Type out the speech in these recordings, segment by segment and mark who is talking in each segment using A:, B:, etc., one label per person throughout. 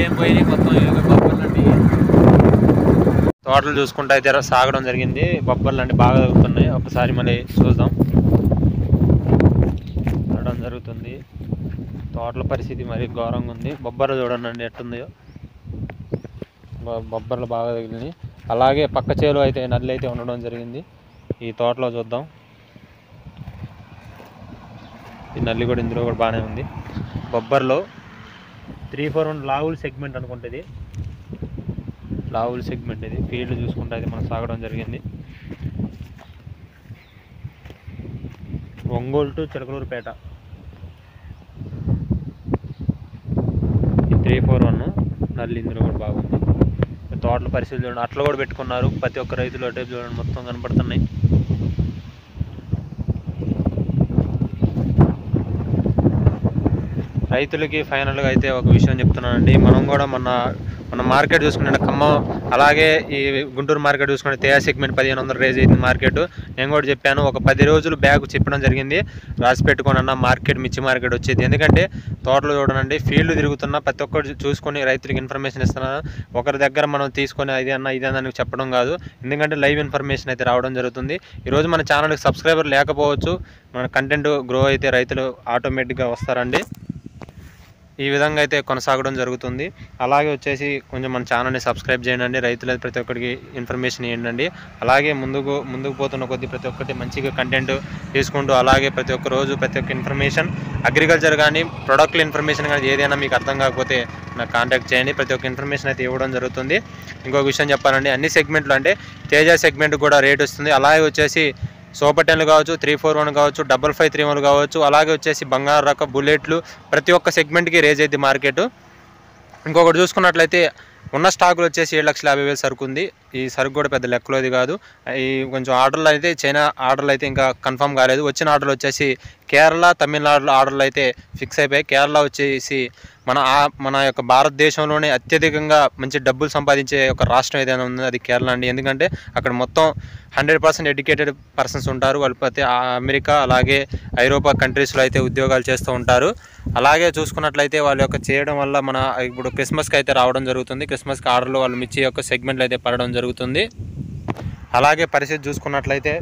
A: ఏం పోయినాయి మొత్తం ఇవి బొబ్బర్లండి తోటలు చూసుకుంటే అయితే సాగడం జరిగింది బొబ్బర్లు అంటే బాగా తగ్గుతున్నాయి ఒకసారి మళ్ళీ చూద్దాం చూడడం జరుగుతుంది తోటల పరిస్థితి మరి ఘోరంగా ఉంది బొబ్బర్లు చూడండి ఎట్టుందో బొ- బొబ్బర్లు బాగా తగిలినాయి అలాగే పక్క చేలు అయితే నల్లి అయితే ఉండడం జరిగింది ఈ తోటలో చూద్దాం ఈ నల్లి కూడా ఇందులో కూడా బాగానే ఉంది బొబ్బర్లో త్రీ ఫోర్ వన్ లావుల్ సెగ్మెంట్ అనుకుంటుంది లావుల్ సెగ్మెంట్ ఇది ఫీల్డ్ చూసుకుంటే అయితే మనం సాగడం జరిగింది ఒంగోలు టు చిలకలూరుపేట ఈ త్రీ ఫోర్ వన్ నల్లి ఇందులో కూడా బాగుంది తోటల పరిస్థితి చూడండి అట్లా కూడా పెట్టుకున్నారు ప్రతి ఒక్క రైతులు అటే చూడండి మొత్తం కనపడుతున్నాయి రైతులకి ఫైనల్గా అయితే ఒక విషయం చెప్తున్నానండి మనం కూడా మన మన మార్కెట్ చూసుకునే ఖమ్మం అలాగే ఈ గుంటూరు మార్కెట్ చూసుకునే తేజ సెగ్మెంట్ పదిహేను వందలు రేజ్ అయింది మార్కెట్ నేను కూడా చెప్పాను ఒక పది రోజులు బ్యాగ్ చెప్పడం జరిగింది రాసి పెట్టుకొని అన్న మార్కెట్ మిర్చి మార్కెట్ వచ్చేది ఎందుకంటే తోటలు చూడనండి ఫీల్డ్ తిరుగుతున్నా ప్రతి ఒక్కరు చూసుకొని రైతులకు ఇన్ఫర్మేషన్ ఇస్తున్నాను ఒకరి దగ్గర మనం తీసుకొని ఇది అన్న ఇది అన్న చెప్పడం కాదు ఎందుకంటే లైవ్ ఇన్ఫర్మేషన్ అయితే రావడం జరుగుతుంది ఈరోజు మన ఛానల్కి సబ్స్క్రైబర్ లేకపోవచ్చు మన కంటెంట్ గ్రో అయితే రైతులు ఆటోమేటిక్గా వస్తారండి ఈ విధంగా అయితే కొనసాగడం జరుగుతుంది అలాగే వచ్చేసి కొంచెం మన ఛానల్ని సబ్స్క్రైబ్ చేయండి రైతులు ప్రతి ఒక్కరికి ఇన్ఫర్మేషన్ ఇవ్వండి అలాగే ముందుకు ముందుకు పోతున్న కొద్దీ ప్రతి ఒక్కటి మంచిగా కంటెంట్ తీసుకుంటూ అలాగే ప్రతి ఒక్క రోజు ప్రతి ఒక్క ఇన్ఫర్మేషన్ అగ్రికల్చర్ కానీ ప్రొడక్ట్ల ఇన్ఫర్మేషన్ కానీ ఏదైనా మీకు అర్థం కాకపోతే నాకు కాంటాక్ట్ చేయండి ప్రతి ఒక్క ఇన్ఫర్మేషన్ అయితే ఇవ్వడం జరుగుతుంది ఇంకొక విషయం చెప్పాలండి అన్ని సెగ్మెంట్లు అంటే తేజ సెగ్మెంట్ కూడా రేట్ వస్తుంది అలాగే వచ్చేసి సూపర్ టెన్లు కావచ్చు త్రీ ఫోర్ వన్ కావచ్చు డబల్ ఫైవ్ త్రీ వన్ కావచ్చు అలాగే వచ్చేసి బంగారు రక బుల్లెట్లు ప్రతి ఒక్క సెగ్మెంట్కి రేజ్ అయింది మార్కెట్ ఇంకొకటి చూసుకున్నట్లయితే ఉన్న స్టాకులు వచ్చేసి ఏడు లక్షల యాభై వేలు సరుకు ఉంది ఈ సరుకు కూడా పెద్ద లెక్కలోది కాదు ఈ కొంచెం ఆర్డర్లు అయితే చైనా ఆర్డర్లు అయితే ఇంకా కన్ఫర్మ్ కాలేదు వచ్చిన ఆర్డర్లు వచ్చేసి కేరళ తమిళనాడు ఆర్డర్లు అయితే ఫిక్స్ అయిపోయాయి కేరళ వచ్చేసి మన ఆ- మన యొక్క భారతదేశంలోనే అత్యధికంగా మంచి డబ్బులు సంపాదించే ఒక రాష్ట్రం ఏదైనా ఉంది అది కేరళ అండి ఎందుకంటే అక్కడ మొత్తం హండ్రెడ్ పర్సెంట్ ఎడ్యుకేటెడ్ పర్సన్స్ ఉంటారు వాళ్ళు ప్రతి ఆ అమెరికా అలాగే ఐరోపా కంట్రీస్లో అయితే ఉద్యోగాలు చేస్తూ ఉంటారు అలాగే చూసుకున్నట్లయితే వాళ్ళ యొక్క చేయడం వల్ల మన ఇప్పుడు క్రిస్మస్కి అయితే రావడం జరుగుతుంది క్రిస్మస్కి ఆర్డర్లు వాళ్ళు మిర్చి యొక్క సెగ్మెంట్లు అయితే పడడం జరుగుతుంది అలాగే పరిస్థితి చూసుకున్నట్లయితే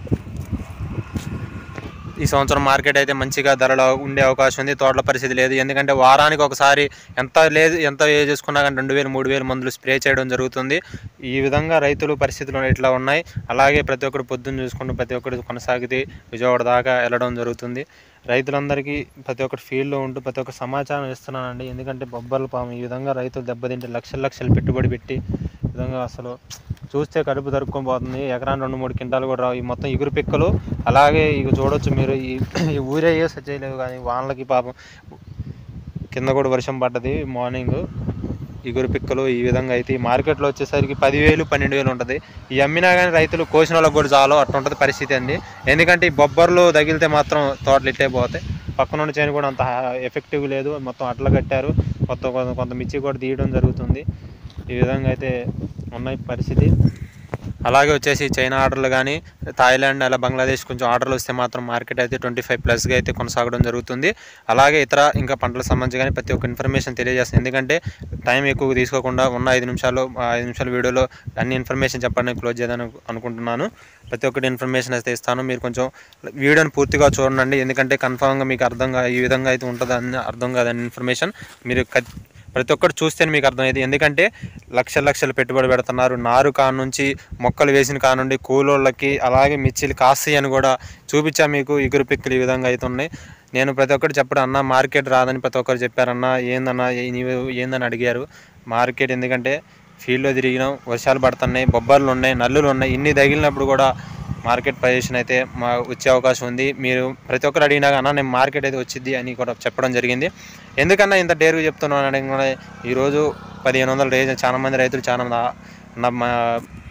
A: ఈ సంవత్సరం మార్కెట్ అయితే మంచిగా ధరలో ఉండే అవకాశం ఉంది తోటల పరిస్థితి లేదు ఎందుకంటే వారానికి ఒకసారి ఎంత లేదు ఎంత ఏ చేసుకున్నా కానీ రెండు వేలు మూడు వేలు మందులు స్ప్రే చేయడం జరుగుతుంది ఈ విధంగా రైతులు పరిస్థితులు ఇట్లా ఉన్నాయి అలాగే ప్రతి ఒక్కరు పొద్దున్న చూసుకుంటూ ప్రతి ఒక్కరు కొనసాగితే విజయవాడ దాకా వెళ్ళడం జరుగుతుంది రైతులందరికీ ప్రతి ఒక్కటి ఫీల్డ్లో ఉంటూ ప్రతి ఒక్క సమాచారం ఇస్తున్నానండి ఎందుకంటే బొబ్బర్ల పాము ఈ విధంగా రైతులు దెబ్బతింటే లక్షల లక్షలు పెట్టుబడి పెట్టి ఈ విధంగా అసలు చూస్తే కడుపు తరుక్కొని పోతుంది ఎకరాన్ని రెండు మూడు క్వింటాలు కూడా రావు ఈ మొత్తం ఇగురు పిక్కలు అలాగే ఇక చూడొచ్చు మీరు ఈ ఈ ఊరే చేయలేవు కానీ వానలకి పాపం కింద కూడా వర్షం పడ్డది మార్నింగ్ ఇగురు పిక్కలు ఈ విధంగా అయితే ఈ మార్కెట్లో వచ్చేసరికి పదివేలు పన్నెండు వేలు ఉంటుంది ఈ అమ్మినా కానీ రైతులు కోసిన వాళ్ళకి కూడా చాలు అట్లా ఉంటుంది పరిస్థితి అండి ఎందుకంటే ఈ బొబ్బర్లు తగిలితే మాత్రం తోటలు ఇట్టే పోతాయి పక్కన ఉన్న చేను కూడా అంత ఎఫెక్టివ్ లేదు మొత్తం అట్లా కట్టారు కొత్త కొంత కొంత మిర్చి కూడా తీయడం జరుగుతుంది ఈ విధంగా అయితే ఉన్నాయి పరిస్థితి అలాగే వచ్చేసి చైనా ఆర్డర్లు కానీ థాయిలాండ్ అలా బంగ్లాదేశ్ కొంచెం ఆర్డర్లు వస్తే మాత్రం మార్కెట్ అయితే ట్వంటీ ఫైవ్ ప్లస్గా అయితే కొనసాగడం జరుగుతుంది అలాగే ఇతర ఇంకా పంటలకు సంబంధించి కానీ ప్రతి ఒక్క ఇన్ఫర్మేషన్ తెలియజేస్తుంది ఎందుకంటే టైం ఎక్కువ తీసుకోకుండా ఉన్న ఐదు నిమిషాలు ఆ ఐదు నిమిషాల వీడియోలో అన్ని ఇన్ఫర్మేషన్ చెప్పడానికి క్లోజ్ చేద్దాం అనుకుంటున్నాను ప్రతి ఒక్కటి ఇన్ఫర్మేషన్ అయితే ఇస్తాను మీరు కొంచెం వీడియోని పూర్తిగా చూడండి ఎందుకంటే కన్ఫామ్గా మీకు అర్థంగా ఈ విధంగా అయితే ఉంటుందని అర్థం కాదని ఇన్ఫర్మేషన్ మీరు ఖచ్- ప్రతి ఒక్కటి చూస్తేనే మీకు అర్థమైంది ఎందుకంటే లక్షల లక్షలు పెట్టుబడి పెడుతున్నారు నారు కాడ నుంచి మొక్కలు వేసిన కాడ నుండి కూలోళ్ళకి అలాగే మిర్చీలు కాస్తాయి అని కూడా చూపించా మీకు ఇగురు పిక్కలు ఈ విధంగా అయితే ఉన్నాయి నేను ప్రతి ఒక్కటి చెప్పడం అన్న మార్కెట్ రాదని ప్రతి ఒక్కరు చెప్పారన్న ఏందన్నా ఏ- నీవు ఏందని అడిగారు మార్కెట్ ఎందుకంటే ఫీల్డ్లో తిరిగినాం వర్షాలు పడుతున్నాయి బొబ్బర్లు ఉన్నాయి నల్లులు ఉన్నాయి ఇన్ని తగిలినప్పుడు కూడా మార్కెట్ పొజిషన్ అయితే మా వచ్చే అవకాశం ఉంది మీరు ప్రతి ఒక్కరు అడిగినా అన్న నేను మార్కెట్ అయితే వచ్చింది అని కూడా చెప్పడం జరిగింది ఎందుకన్నా ఇంత డేరుగా చెప్తున్నాను అని కూడా ఈరోజు పదిహేను వందల రేజ్ చాలా మంది రైతులు చాలా మంది ఆ- నా మా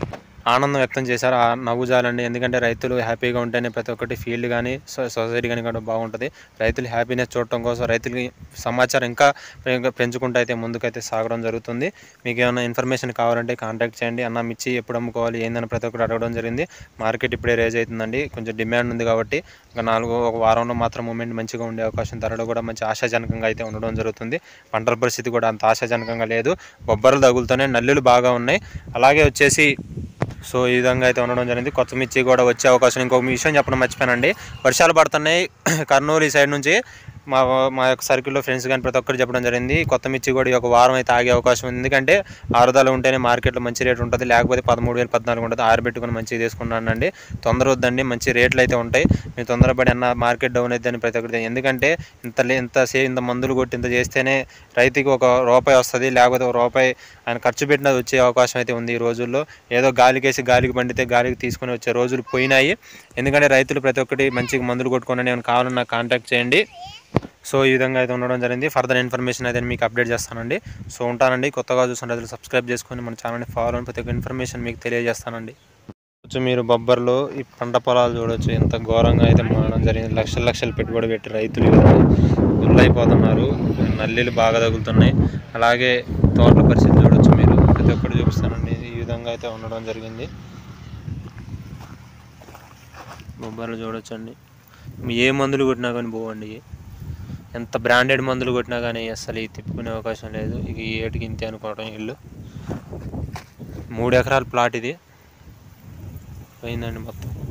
A: ఆనందం వ్యక్తం చేశారు ఆ నవ్వు జాలండి ఎందుకంటే రైతులు హ్యాపీగా ఉంటేనే ప్రతి ఒక్కటి ఫీల్డ్ కానీ సొ- సొసైటీ కానీ కూడా బాగుంటుంది రైతులు హ్యాపీనెస్ చూడటం కోసం రైతులకి సమాచారం ఇంకా ఇంకా పెంచుకుంటూ అయితే ముందుకైతే సాగడం జరుగుతుంది మీకు ఏమైనా ఇన్ఫర్మేషన్ కావాలంటే కాంటాక్ట్ చేయండి అన్న మిర్చి ఎప్పుడు అమ్ముకోవాలి ఏందని ప్రతి ఒక్కరు అడగడం జరిగింది మార్కెట్ ఇప్పుడే రేజ్ అవుతుందండి కొంచెం డిమాండ్ ఉంది కాబట్టి ఇంకా నాలుగు ఒక వారంలో మాత్రం మూమెంట్ మంచిగా ఉండే అవకాశం ధరలు కూడా మంచి ఆశాజనకంగా అయితే ఉండడం జరుగుతుంది పంటల పరిస్థితి కూడా అంత ఆశాజనకంగా లేదు బొబ్బర్లు తగులుతూనే నల్లులు బాగా ఉన్నాయి అలాగే వచ్చేసి సో ఈ విధంగా అయితే ఉండడం జరిగింది కొత్త మిర్చి కూడా వచ్చే అవకాశం ఇంకొక విషయం చెప్పడం మర్చిపోయానండి వర్షాలు పడుతున్నాయి కర్నూలు ఈ సైడ్ నుంచి మా మా యొక్క సర్కిల్లో ఫ్రెండ్స్ కానీ ప్రతి ఒక్కరు చెప్పడం జరిగింది కొత్త మిర్చి కూడా ఈ ఒక వారం అయితే ఆగే అవకాశం ఉంది ఎందుకంటే ఆరుదల ఉంటేనే మార్కెట్లో మంచి రేట్ ఉంటుంది లేకపోతే పదమూడు వేలు పద్నాలుగు ఉంటుంది ఆరబెట్టుకుని మంచిగా తీసుకున్నానండి తొందర వద్దండి మంచి రేట్లు అయితే ఉంటాయి మీరు తొందరపడి అన్న మార్కెట్ డౌన్ అయిద్దని ప్రతి ఒక్కటి ఎందుకంటే ఇంత లే- ఇంత సే ఇంత మందులు కొట్టి ఇంత చేస్తేనే రైతుకి ఒక రూపాయి వస్తుంది లేకపోతే ఒక రూపాయి ఆయన ఖర్చు పెట్టినది వచ్చే అవకాశం అయితే ఉంది ఈ రోజుల్లో ఏదో గాలికేసి గాలికి పండితే గాలికి తీసుకొని వచ్చే రోజులు పోయినాయి ఎందుకంటే రైతులు ప్రతి ఒక్కటి మంచిగా మందులు కొట్టుకొని ఏమైనా కావాలన్నా నాకు కాంటాక్ట్ చేయండి సో ఈ విధంగా అయితే ఉండడం జరిగింది ఫర్దర్ ఇన్ఫర్మేషన్ అయితే మీకు అప్డేట్ చేస్తానండి సో ఉంటానండి కొత్తగా చూసిన రైతులు సబ్స్క్రైబ్ చేసుకొని మన ఛానల్ని ఫాలో అని ప్రతి ఒక్క ఇన్ఫర్మేషన్ మీకు తెలియజేస్తానండి కొంచెం మీరు బొబ్బర్లో ఈ పంట పొలాలు చూడొచ్చు ఎంత ఘోరంగా అయితే మారడం జరిగింది లక్షల లక్షలు పెట్టుబడి పెట్టి రైతులు ఈ విధంగా గుల్లైపోతున్నారు నల్లీలు బాగా తగులుతున్నాయి అలాగే తోటల పరిస్థితి చూడొచ్చు మీరు ప్రతి ఒక్కటి చూపిస్తానండి ఈ విధంగా అయితే ఉండడం జరిగింది బొబ్బర్లు చూడొచ్చండి ఏ మందులు కొట్టినా కానీ పోవండి ఇవి. ఎంత బ్రాండెడ్ మందులు కొట్టినా కానీ అసలు ఇది తిప్పుకునే అవకాశం లేదు ఇక ఈ ఏటికి ఇంతే అనుకోవడం ఇల్లు మూడు ఎకరాల ప్లాట్ ఇది పోయిందండి మొత్తం